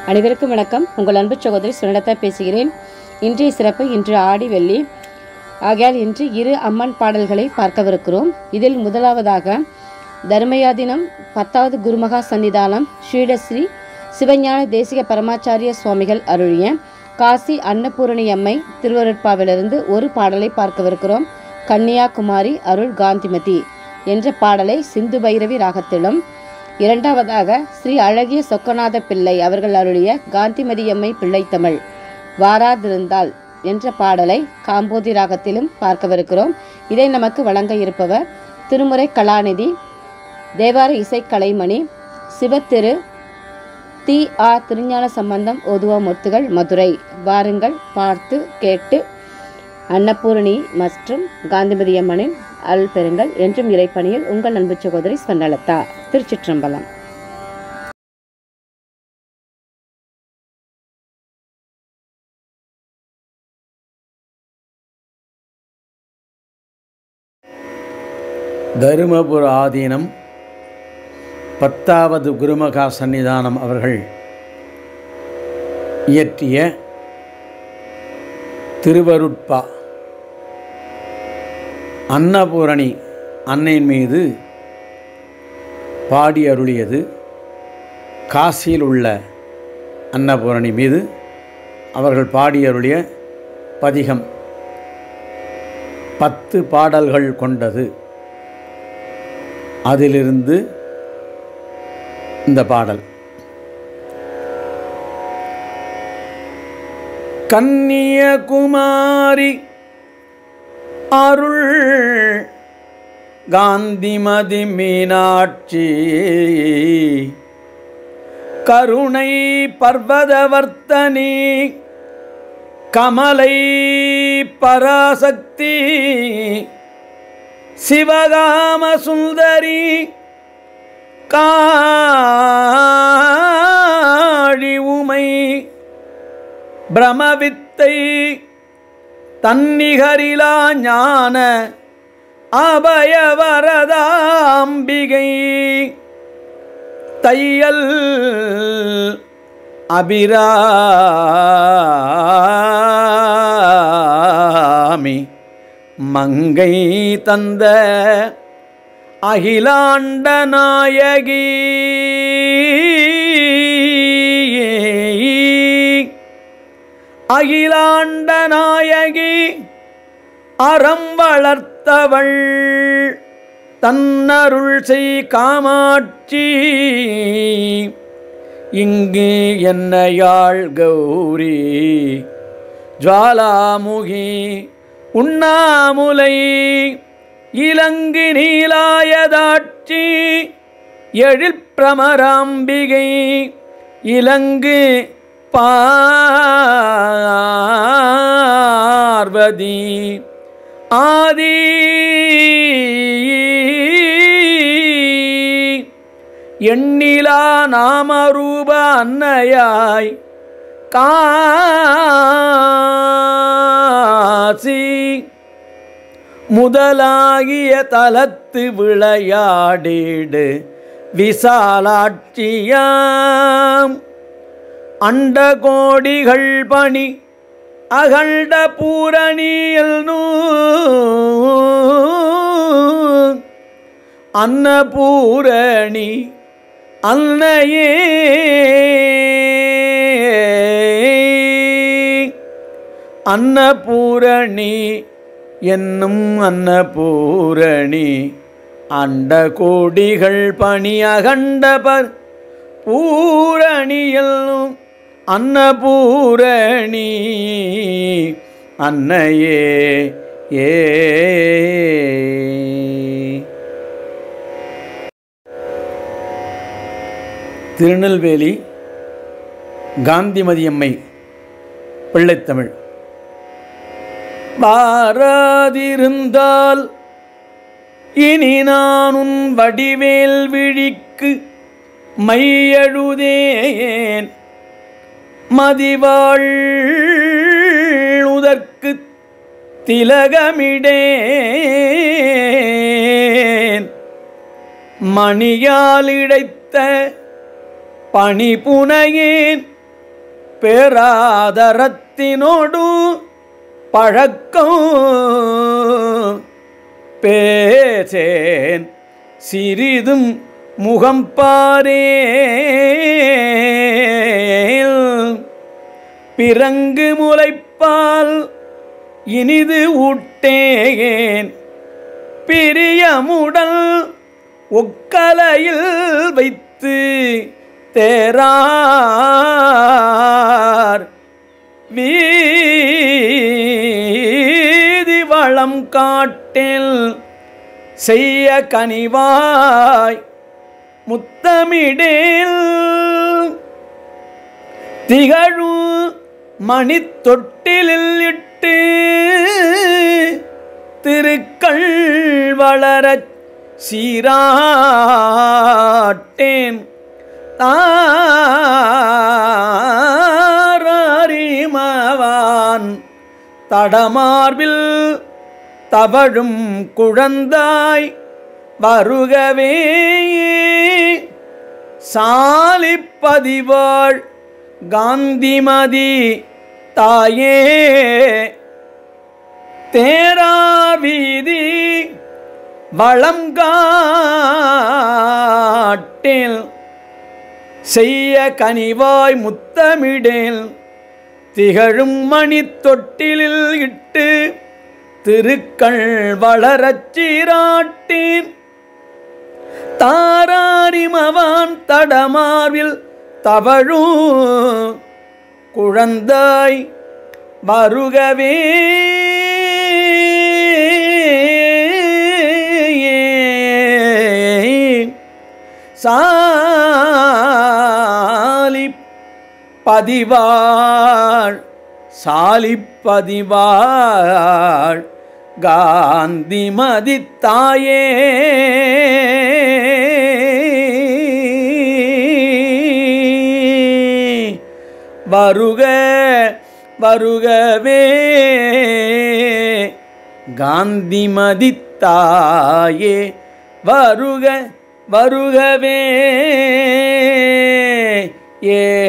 அனைவருக்கும் வணக்கம் உங்கள் அன்பு சகோதரி சுனலதா பேசுகிறேன் இன்றைய சிறப்பு இன்று ஆடி வெள்ளி ஆகையால் இன்று இரு அம்மன் பாடல்களை பார்க்கவிருக்கிறோம் இதில் முதலாவதாக தர்மயாதினம் பத்தாவது குருமகா சன்னிதானம் ஸ்ரீடஸ்ரீ சிவஞான தேசிக பரமாச்சாரிய சுவாமிகள் அருளிய காசி அன்னபூரணி அம்மை திருவருட்பாவிலிருந்து ஒரு பாடலை பார்க்கவிருக்கிறோம் கன்னியாகுமாரி அருள் காந்திமதி என்ற பாடலை சிந்து பைரவி ராகத்திலும் இரண்டாவதாக ஸ்ரீ அழகிய சொக்கநாத பிள்ளை அவர்கள் அருளிய காந்திமதியம்மை பிள்ளை தமிழ் வாராதிருந்தால் என்ற பாடலை காம்போதி ராகத்திலும் பார்க்கவிருக்கிறோம் இதை நமக்கு வழங்க இருப்பவர் திருமுறை கலாநிதி தேவார இசை கலைமணி சிவத்திரு தி ஆ திருஞான சம்பந்தம் ஓதுவா முத்துகள் மதுரை வாருங்கள் பார்த்து கேட்டு அன்னபூரணி மற்றும் காந்திமதி அம்மனின் அருள் பெறுங்கள் என்றும் இறைப்பணியில் உங்கள் அன்பு சகோதரி ஸ்வர்ணலதா திருச்சிற்றம்பலம் தருமபுர ஆதீனம் பத்தாவது குருமகா சன்னிதானம் அவர்கள் இயற்றிய திருவருட்பா அன்னபூரணி அன்னையின் மீது பாடி அருளியது காசியில் உள்ள அன்னபூரணி மீது அவர்கள் பாடி அருளிய பதிகம் பத்து பாடல்கள் கொண்டது அதிலிருந்து இந்த பாடல் கன்னியகுமாரி அருள் காந்திமதி மீனாட்சி கருணை பர்வதவர்த்தனி கமலை பராசக்தி சிவகாம சுந்தரி காழி உமை பிரமவித்தை தன்னிகரிலா ஞான அபயவரதாம்பிகை தையல் அபிராமி மங்கை தந்த அகிலாண்ட நாயகி அகிலாண்ட நாயகி அறம் வளர்த்தவள் தன்னருள் செய் காமாட்சி இங்கு என்னையாள் கௌரி ஜுவாலாமுகி உண்ணாமுலை இலங்கு நீலாயதாட்சி எழில் பிரமராம்பிகை இலங்கு பார்வதி ஆதி எண்ணிலா நாமரூப அன்னையாய் காசி முதலாகிய தலத்து விளையாடிடு விசாலாட்சியாம் அண்ட கோடிகள் பணி அகண்ட பூரணியல் நூ அன்னபூரணி அன்னையே அன்னபூரணி என்னும் அன்னபூரணி அண்ட கோடிகள் பணி அகண்ட பர் பூரணியல்லும் அன்னபூரணி அன்னையே ஏ திருநெல்வேலி காந்திமதியம்மை பிள்ளைத்தமிழ் வாராதிருந்தால் இனி நான் உன் வடிவேல் விழிக்கு மையழுதேன் மதிவாள் உதற்கு திலகமிடேன் மணியால் இடைத்த பணிபுனையேன் பேராதரத்தினோடு பழக்கம் பேசேன் சிறிதும் முகம் பாரேல் பிறங்கு முளைப்பால் இனிது ஊட்டேன் பிரியமுடல் ஒக்கலையில் வைத்து தேரார் வீதி வளம் காட்டில் செய்ய கனிவாய் முத்தமிடேல் திகழும் மணித்தொட்டிலில் இட்டு திருக்கள் வளரச் சீராட்டேன் தாரிமவான் தடமார்பில் தவழும் குழந்தாய் வருகவே சாலிப்பதிவாள் காந்திமதி தாயே தேரார் வீதி வளம் காட்டில் செய்ய கனிவாய் முத்தமிடேல் திகழும் மணி தொட்டிலில் இட்டு திருக்கள் வளரச் சீராட்டேன் தாராரிமவான் தடமார்வில் தவழும் குழந்தாய் வருகவே சாலி பதிவாள் சாலிப்பதிவாள் காந்திமதி தாயே வருக வருகவே காந்திமதி தாயே வருக வருகவே ஏ